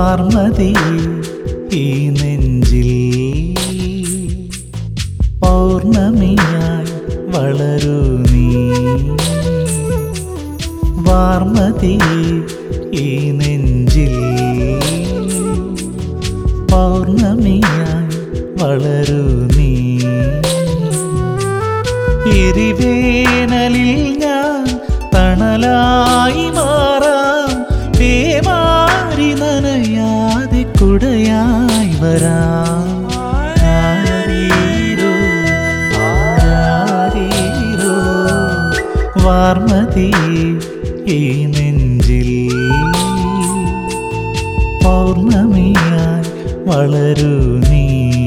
വാർമതി ഈ നെഞ്ചിൽ പൗർണമിയായി വളരൂ നീ വാർമതി ഈ നെഞ്ചിൽ പൗർണമിയായി വളരൂ നീ എരിവേനലിൽ ഞാൻ തണലായി മാറാം പേമാരി നനയാതെ കുടയായി വരാം ആരീരോ, ആരാരീരോ, വാർമതി ഈ നെഞ്ചിൽ പൗർണമിയായി വളരൂ നീ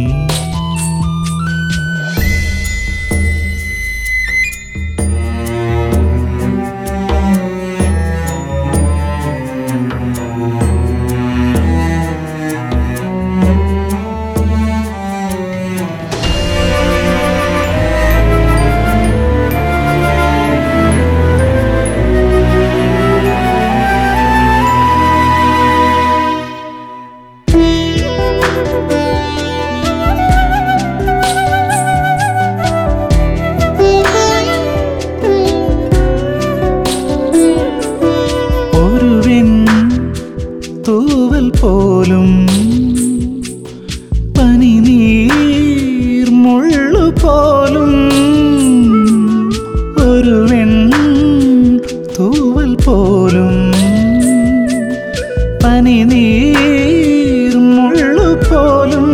ഒരുവൻ തൂവൽ പോലും പനിനീർ മുള്ളു പോലും ഒരുവൻ തൂവൽ പോലും പനിനീർ മുള്ളു പോലും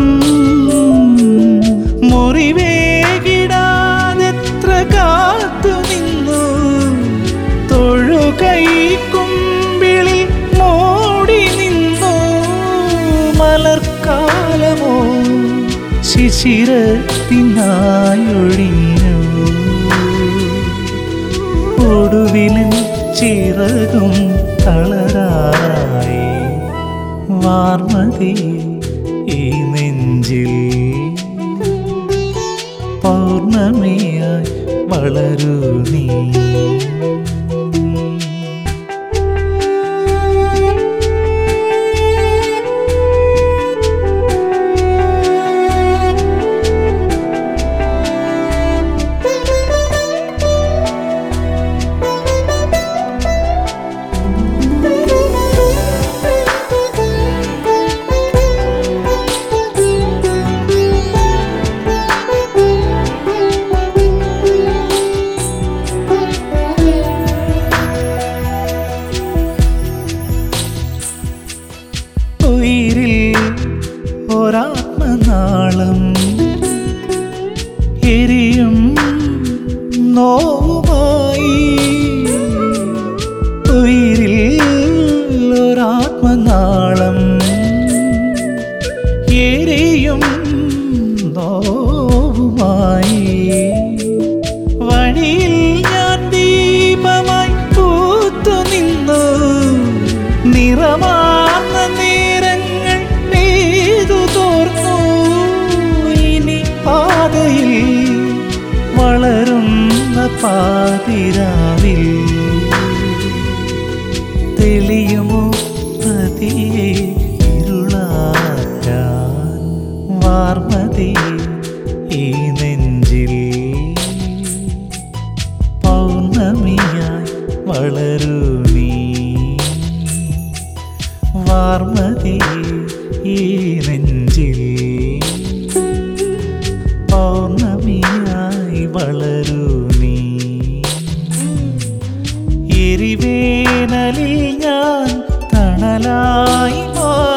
മുറിവേകിടാതെത്ര കാത്തു നിന്നു തൊഴുകൈ കുമ്പിളിൽ മൂടി നിന്നു മലർക്കാലമോ ശിശിരത്തിനായൊഴിഞ്ഞു ഒടുവിലും ചിറകും തളരായി വാർമതി ഈ നെഞ്ചിൽ പൗർണമിയായി വളരൂ നീ ഉയിരിൽ ഒരാത്മനാളം എരിയും നോവുമായി ഉയിരിൽ ഒരാത്മനാളം എരിയും നോവുമായി വഴിയിൽ ഞാൻ ദീപമായി പൂത്തു നിന്നു നിറമാർന്ന നേരങ്ങൾ പെയ്തു തോർന്നു ഇനി പാതയിൽ വളരുന്ന പാതിരാവിൽ തെളിയുമോ പതിയെ ഇരുളാക്കാൻ വാർമതി ഈ നെഞ്ചിൽ പൗർണമിയായി വളരൂ നീ വാർമതി ഈ നെഞ്ചിൽ പൗർണമിയായി വളരൂ നീ എരിവേനലിൽ ഞാൻ തണലായി മാ